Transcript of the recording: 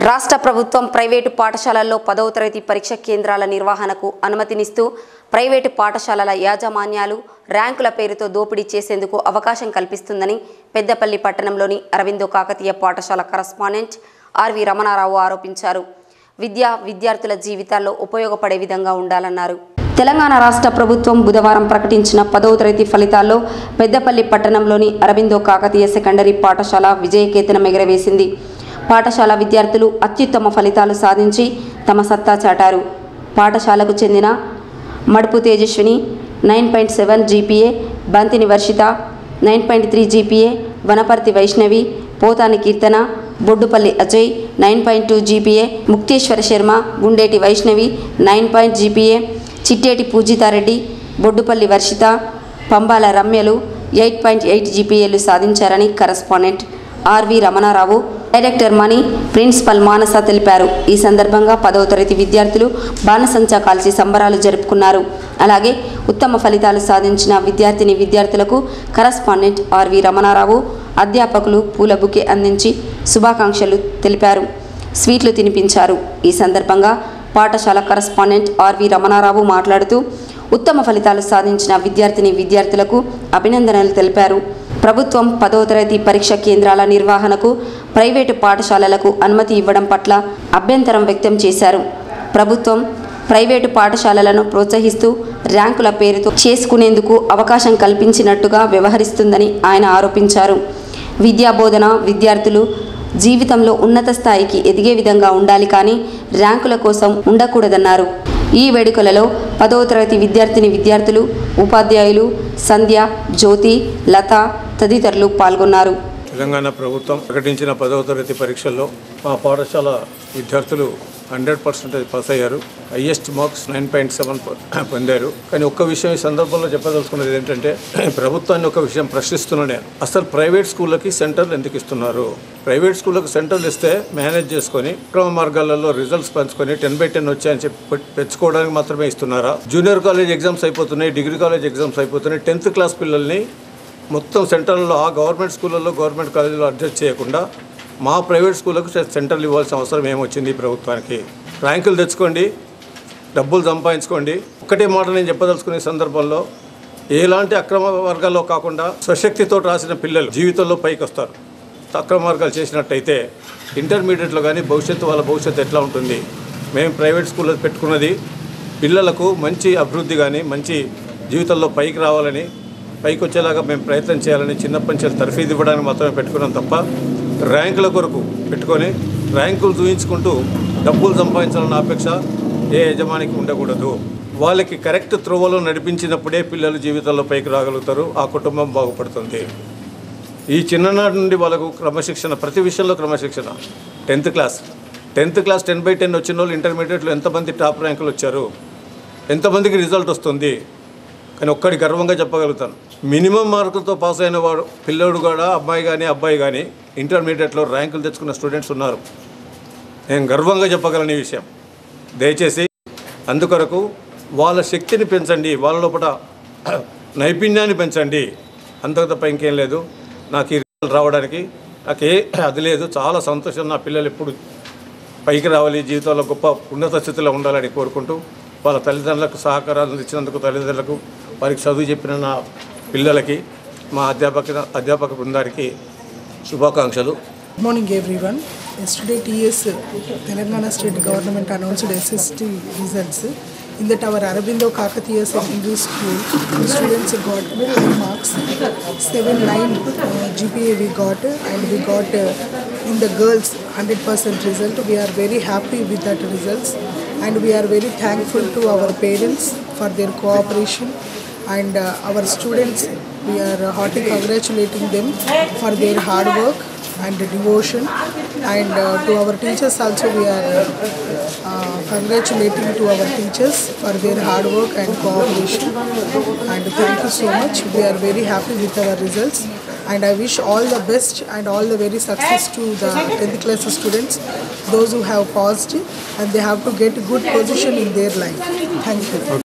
రాష్ట్ర ప్రభుత్వం ప్రైవేటు పాఠశాలల్లో పదవ తరగతి పరీక్ష కేంద్రాల నిర్వహణకు అనుమతినిస్తూ ప్రైవేటు పాఠశాలల యాజమాన్యాలు ర్యాంకుల పేరుతో దోపిడీ చేసేందుకు అవకాశం కల్పిస్తుందని పెద్దపల్లి పట్టణంలోని అరవిందో కాకతీయ పాఠశాల కరస్పాండెంట్ ఆర్వి రమణారావు ఆరోపించారు విద్య విద్యార్థుల జీవితాల్లో ఉపయోగపడే విధంగా ఉండాలన్నారు తెలంగాణ రాష్ట్ర ప్రభుత్వం బుధవారం ప్రకటించిన పదవ తరగతి ఫలితాల్లో పెద్దపల్లి పట్టణంలోని అరవిందో కాకతీయ సెకండరీ పాఠశాల విజయకేతనం ఎగరవేసింది పాఠశాల విద్యార్థులు అత్యుత్తమ ఫలితాలు సాధించి తమ సత్తా చాటారు పాఠశాలకు చెందిన Madupu Tejaswini nine point seven GPA Bantini Varshitha nine point three GPA Wanaparthy Vaishnavi Pothani Keerthana Boddupalli Ajay nine point two GPA Mukteshwara Sharma Gundeti Vaishnavi nine point GPA Chitteti Poojithareddy Boddupalli Varshitha Pambala రమ్యలు ఎయిట్ పాయింట్ ఎయిట్ జీపీఏలు సాధించారని correspondent RV Ramanarao director Mani principal Manasa తెలిపారు ఈ సందర్భంగా పదవ తరగతి విద్యార్థులు బాణసంచా కాల్చి సంబరాలు జరుపుకున్నారు అలాగే ఉత్తమ ఫలితాలు సాధించిన విద్యార్థిని విద్యార్థులకు కరస్పాండెంట్ ఆర్వి రమణారావు అధ్యాపకులు పూల బుకే అందించి శుభాకాంక్షలు తెలిపారు స్వీట్లు తినిపించారు ఈ సందర్భంగా పాఠశాల కరస్పాండెంట్ ఆర్వి రమణారావు మాట్లాడుతూ ఉత్తమ ఫలితాలు సాధించిన విద్యార్థిని విద్యార్థులకు అభినందనలు తెలిపారు ప్రభుత్వం పదో తరగతి పరీక్ష కేంద్రాల నిర్వహణకు ప్రైవేటు పాఠశాలలకు అనుమతి ఇవ్వడం పట్ల అభ్యంతరం వ్యక్తం చేశారు ప్రభుత్వం ప్రైవేటు పాఠశాలలను ప్రోత్సహిస్తూ ర్యాంకుల పేరుతో చేసుకునేందుకు అవకాశం కల్పించినట్టుగా వ్యవహరిస్తుందని ఆయన ఆరోపించారు విద్యాబోధన విద్యార్థులు జీవితంలో ఉన్నత స్థాయికి ఎదిగే విధంగా ఉండాలి కానీ ర్యాంకుల కోసం ఉండకూడదన్నారు ఈ వేడుకలలో పదవ తరగతి విద్యార్థిని విద్యార్థులు ఉపాధ్యాయులు సంధ్య జ్యోతి లత తదితరులు పాల్గొన్నారు తెలంగాణ ప్రభుత్వం ప్రకటించిన పదవ తరగతి పరీక్షల్లో మా పాఠశాల విద్యార్థులు హండ్రెడ్ పర్సెంటేజ్ పాస్ అయ్యారు highest marks nine point seven పొందారు కానీ ఒక్క విషయం ఈ సందర్భంలో చెప్పదలుచుకున్నది ఏంటంటే ప్రభుత్వాన్ని ఒక విషయం ప్రశ్నిస్తున్నా నేను అసలు ప్రైవేట్ స్కూళ్ళకి సెంటర్లు ఎందుకు ఇస్తున్నారు ప్రైవేట్ స్కూళ్ళకి సెంటర్లు ఇస్తే మేనేజ్ చేసుకొని క్రమ మార్గాలలో రిజల్ట్స్ పంచుకొని టెన్ బై టెన్ వచ్చాయని చెప్పి పెట్- పెంచుకోవడానికి మాత్రమే ఇస్తున్నారా జూనియర్ కాలేజ్ ఎగ్జామ్స్ అయిపోతున్నాయి డిగ్రీ కాలేజ్ ఎగ్జామ్స్ అయిపోతున్నాయి టెన్త్ క్లాస్ పిల్లల్ని మొత్తం సెంటర్లలో ఆ గవర్నమెంట్ స్కూళ్ళల్లో గవర్నమెంట్ కాలేజీలో అడ్జస్ట్ చేయకుండా మా ప్రైవేట్ స్కూళ్ళకు సె- సెంటర్లు ఇవ్వాల్సిన అవసరం ఏమొచ్చింది ఈ ప్రభుత్వానికి ర్యాంకులు తెచ్చుకోండి డబ్బులు సంపాదించుకోండి ఒకటే మాట నేను చెప్పదలుచుకునే సందర్భంలో ఎలాంటి అక్రమ వర్గాల్లో కాకుండా స్వశక్తితో రాసిన పిల్లలు జీవితంలో పైకి వస్తారు అక్రమ మార్గాలు చేసినట్టయితే ఇంటర్మీడియట్లో కానీ భవిష్యత్తు వాళ్ళ భవిష్యత్తు ఎట్లా ఉంటుంది మేము ప్రైవేట్ స్కూల్లో పెట్టుకున్నది పిల్లలకు మంచి అభివృద్ధి కానీ మంచి జీవితంలో పైకి రావాలని పైకి వచ్చేలాగా మేము ప్రయత్నం చేయాలని చిన్నప్పటి నుంచి తర్ఫీదు ఇవ్వడానికి మాత్రమే పెట్టుకున్నాం తప్ప ర్యాంకుల కొరకు పెట్టుకొని ర్యాంకులు చూయించుకుంటూ డబ్బులు సంపాదించాలన్న అపేక్ష ఏ యజమానికి ఉండకూడదు వాళ్ళకి కరెక్ట్ త్రోవలో నడిపించినప్పుడే పిల్లలు జీవితంలో పైకి రాగలుగుతారు ఆ కుటుంబం బాగుపడుతుంది ఈ చిన్ననాటి నుండి వాళ్ళకు క్రమశిక్షణ ప్రతి విషయంలో క్రమశిక్షణ tenth class tenth class ten by ten వచ్చిన వాళ్ళు ఇంటర్మీడియట్లో ఎంతమంది టాప్ ర్యాంకులు వచ్చారు ఎంతమందికి రిజల్ట్ వస్తుంది కానీ ఒక్కడి గర్వంగా చెప్పగలుగుతాను మినిమం మార్కులతో పాస్ అయిన వాడు పిల్లోడు కూడా అమ్మాయి కానీ అబ్బాయి కానీ ఇంటర్మీడియట్లో ర్యాంకులు తెచ్చుకున్న స్టూడెంట్స్ ఉన్నారు నేను గర్వంగా చెప్పగలను ఈ విషయం దయచేసి అందుకొరకు వాళ్ళ శక్తిని పెంచండి వాళ్ళ లోపల నైపుణ్యాన్ని పెంచండి అంతకు తప్ప ఇంకేం లేదు నాకు ఈ రిజల్ట్ రావడానికి నాకు ఏ అది లేదు చాలా సంతోషం నా పిల్లలు ఎప్పుడు పైకి రావాలి జీవితంలో గొప్ప ఉన్నత స్థితిలో ఉండాలని కోరుకుంటూ వాళ్ళ తల్లిదండ్రులకు సహకారాలు ఇచ్చినందుకు తల్లిదండ్రులకు వారికి చదువు చెప్పిన నా పిల్లలకి మా అధ్యాపక అధ్యాపక బృందానికి శుభాకాంక్షలు Good morning, everyone. Yesterday, TS Telangana State Government announced SST results. In that, our Arabindo Kakatiya Secondary School students got high marks. 7.9 uh, GPA we got, and we got uh, in the girls 100% result. We are very happy with that results, and we are very thankful to our parents for their cooperation and uh, our students. We are uh, heartily congratulating them for their hard work and devotion and uh, to our teachers also we are uh, uh, congratulating to our teachers for their hard work and cooperation and thank you so much we are very happy with our results and I wish all the best and all the very success to the 10th class students those who have passed and they have to get good position in their life thank you